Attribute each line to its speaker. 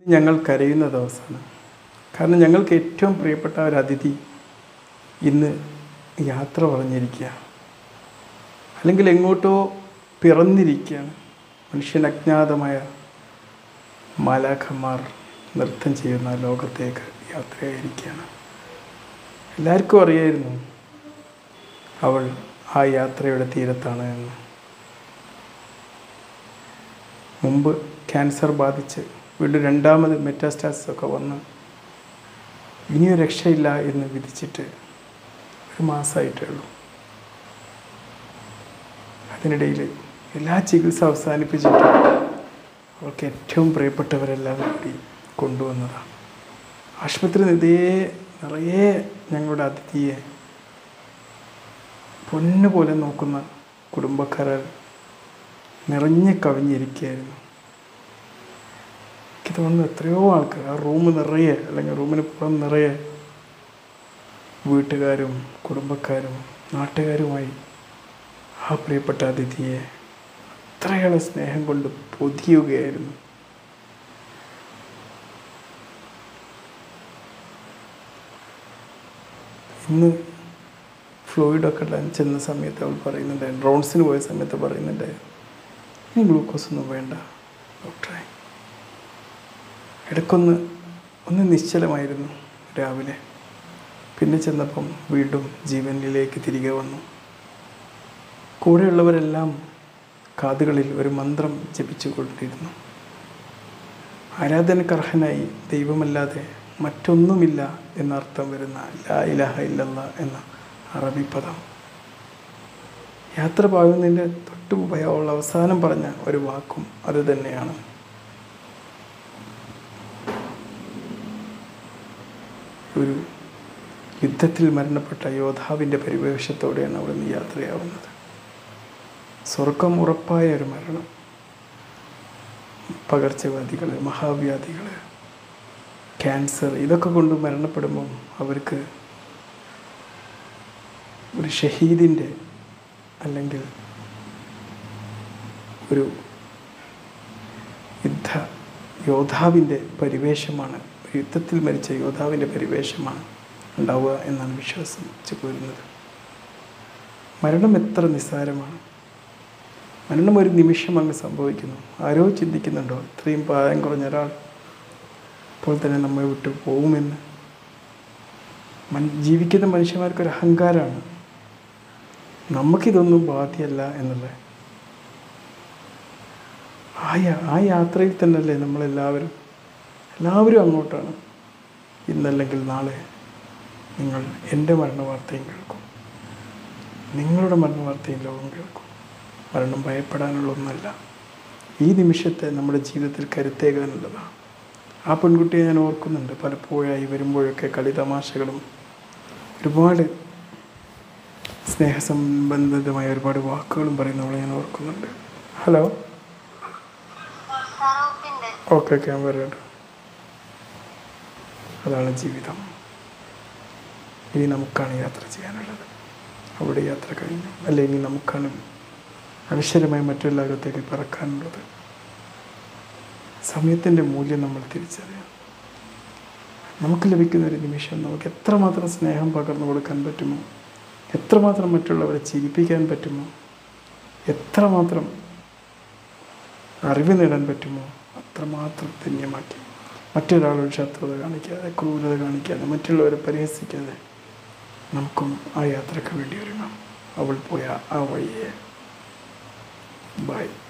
Speaker 1: ഞങ്ങൾ കരയുന്ന ദിവസമാണ് കാരണം ഞങ്ങൾക്ക് ഏറ്റവും പ്രിയപ്പെട്ട ഒരു അതിഥി ഇന്ന് യാത്ര പറഞ്ഞിരിക്കുക അല്ലെങ്കിൽ എങ്ങോട്ടോ പിറന്നിരിക്കുകയാണ് മനുഷ്യൻ അജ്ഞാതമായ മാലാഖന്മാർ നൃത്തം ചെയ്യുന്ന ലോകത്തേക്ക് യാത്രയായിരിക്കുകയാണ് എല്ലാവർക്കും അറിയായിരുന്നു അവൾ ആ യാത്രയുടെ തീരത്താണ് എന്ന് മുമ്പ് ക്യാൻസർ ബാധിച്ച് വീണ്ടും രണ്ടാമത് മെറ്റാസ്റ്റാസിസ് ഒക്കെ വന്ന് ഇനിയും രക്ഷയില്ല എന്ന് വിധിച്ചിട്ട് ഒരു മാസമായിട്ടേ ഉള്ളൂ അതിനിടയിൽ എല്ലാ ചികിത്സ അവസാനിപ്പിച്ചിട്ട് അവൾക്ക് ഏറ്റവും പ്രിയപ്പെട്ടവരെല്ലാവരും കൂടി കൊണ്ടുവന്നതാണ് ആശുപത്രി ഇതേ നിറയെ ഞങ്ങളുടെ അതിഥിയെ പൊന്നുപോലെ നോക്കുന്ന കുടുംബക്കാരാൽ നിറഞ്ഞ് കവിഞ്ഞിരിക്കുകയായിരുന്നു എനിക്ക് തോന്നുന്നു എത്രയോ ആൾക്കാർ ആ റൂം നിറയെ അല്ലെങ്കിൽ റൂമിന് പുറം നിറയെ വീട്ടുകാരും കുടുംബക്കാരും നാട്ടുകാരുമായി ആ പ്രിയപ്പെട്ട അതിഥിയെ അത്രയേറെ സ്നേഹം കൊണ്ട് പൊതിയുകയായിരുന്നു ഇന്ന് ഫ്ലൂയിഡൊക്കെ ഇടാൻ ചെന്ന സമയത്ത് അവൾ പറയുന്നുണ്ടായിരുന്നു ഡ്രോൺസിന് പോയ സമയത്ത് പറയുന്നുണ്ടായിരുന്നു ഇനി ഗ്ലൂക്കോസ് ഒന്നും വേണ്ട ഡോക്ടറെ ഇടയ്ക്കൊന്ന് ഒന്ന് നിശ്ചലമായിരുന്നു രാവിലെ പിന്നെ ചെന്നപ്പം വീണ്ടും ജീവനിലേക്ക് തിരികെ വന്നു കൂടെയുള്ളവരെല്ലാം കാതുകളിൽ ഒരു മന്ത്രം ജപിച്ചു കൊണ്ടിരുന്നു ആരാധനക്കർഹനായി ദൈവമല്ലാതെ മറ്റൊന്നുമില്ല എന്നർത്ഥം വരുന്ന ലാ ഇലാഹ ഇല്ലല്ല എന്ന അറബി പദം യാത്ര പാകുന്നതിൻ്റെ തൊട്ട് മുമ്പേ അവൾ അവസാനം പറഞ്ഞ ഒരു വാക്കും അത് തന്നെയാണ് ഒരു യുദ്ധത്തിൽ മരണപ്പെട്ട യോദ്ധാവിൻ്റെ പരിവേഷത്തോടെയാണ് അവിടെ നിന്ന് യാത്രയാവുന്നത് സ്വർഗം ഉറപ്പായ ഒരു മരണം പകർച്ചവ്യാധികൾ മഹാവ്യാധികൾ ക്യാൻസർ ഇതൊക്കെ കൊണ്ട് മരണപ്പെടുമ്പം അവർക്ക് ഒരു ഷഹീദിൻ്റെ അല്ലെങ്കിൽ ഒരു യുദ്ധ യോദ്ധാവിൻ്റെ പരിവേഷമാണ് ഒരു യുദ്ധത്തിൽ മരിച്ച യോദ്ധാവിൻ്റെ പരിവേഷമാണ് ഉണ്ടാവുക എന്നാണ് വിശ്വസിച്ച് പോരുന്നത് മരണം എത്ര നിസ്സാരമാണ് മരണം ഒരു നിമിഷം അങ്ങ് സംഭവിക്കുന്നു ആരോ ചിന്തിക്കുന്നുണ്ടോ ഇത്രയും പ്രായം കുറഞ്ഞ ഒരാൾ ഇപ്പോൾ തന്നെ നമ്മെ വിട്ടു പോകുമെന്ന് മൻ ജീവിക്കുന്ന മനുഷ്യന്മാർക്കൊരു അഹങ്കാരമാണ് നമുക്കിതൊന്നും ബാധ്യമല്ല എന്നുള്ളത് ആ യാ- ആ യാത്രയിൽ തന്നെയല്ലേ നമ്മളെല്ലാവരും എല്ലാവരും അങ്ങോട്ടാണ് ഇന്നല്ലെങ്കിൽ നാളെ നിങ്ങൾ എൻ്റെ മരണവാർത്തയും കേൾക്കും നിങ്ങളുടെ മരണവാർത്തയും ലോകം കേൾക്കും മരണം ഭയപ്പെടാനുള്ള ഒന്നല്ല ഈ നിമിഷത്തെ നമ്മുടെ ജീവിതത്തിൽ കരുത്തേകാനുള്ളതാണ് ആ പെൺകുട്ടിയെ ഞാൻ ഓർക്കുന്നുണ്ട് പലപ്പോഴായി വരുമ്പോഴൊക്കെ കളി തമാശകളും ഒരുപാട് സ്നേഹസംബന്ധിതമായ ഒരുപാട് വാക്കുകളും പറയുന്നവളെ ഞാൻ ഓർക്കുന്നുണ്ട് ഹലോ
Speaker 2: ഫറൂഖിന്റെ
Speaker 1: ഓക്കെ ഓക്കെ ഞാൻ പറയുന്നുണ്ട് അതാണ് ജീവിതം ഇനി നമുക്കാണ് യാത്ര ചെയ്യാനുള്ളത് അവിടെ യാത്ര കഴിഞ്ഞു അല്ലെ ഇനി നമുക്കാണ് അനശ്വരമായി മറ്റെല്ലായിടത്തേക്ക് പറക്കാനുള്ളത് സമയത്തിൻ്റെ മൂല്യം നമ്മൾ തിരിച്ചറിയണം നമുക്ക് ലഭിക്കുന്ന ഒരു നിമിഷം നമുക്ക് എത്രമാത്രം സ്നേഹം പകർന്നു കൊടുക്കാൻ പറ്റുമോ എത്രമാത്രം മറ്റുള്ളവരെ ചിരിപ്പിക്കാൻ പറ്റുമോ എത്രമാത്രം അറിവ് നേടാൻ പറ്റുമോ അത്രമാത്രം ധന്യമാക്കി മറ്റൊരാളോട് ശത്രുത കാണിക്കാതെ ക്രൂരത കാണിക്കാതെ മറ്റുള്ളവരെ പരിഹസിക്കാതെ നമുക്കും ആ യാത്രയ്ക്ക് വേണ്ടി ഒരുങ്ങാം അവൾ പോയ ആ വഴിയെ ബൈ